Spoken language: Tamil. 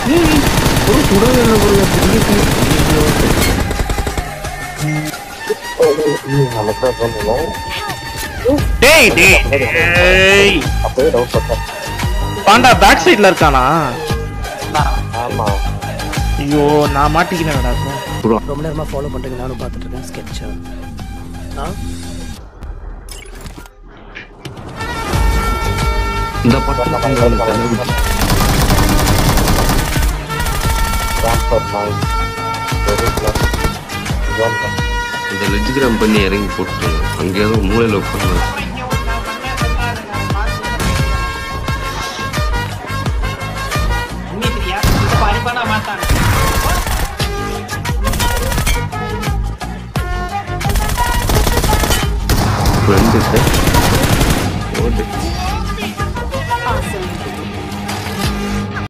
ஏய், ஒரு சுடவே இல்லை bro, அப்படியே நமக்கு தான் சொல்லணும் டேய் டேய் டேய் அப்பவே டவுட் பண்ணேன் பாண்டா பேக் சைடுல இருக்கானா ஆமா ஐயோ நான் மாட்டிக்கினேன் ரொம்ப நேரமா ஃபாலோ பண்றீங்க நானும் பார்த்துட்டு இருக்கேன் ஸ்கெட்சா இந்த படம் ட்ரான்ஸ்ஃபர் நாய் வெரி ப்ளஸ் ஜோன் இந்த லெஜிகிராம் பண்ணி இறங்கி போட்டு அங்கேயாவது ஒரு மூலையில் உட்காந்து ஃப்ரெண்டு சார்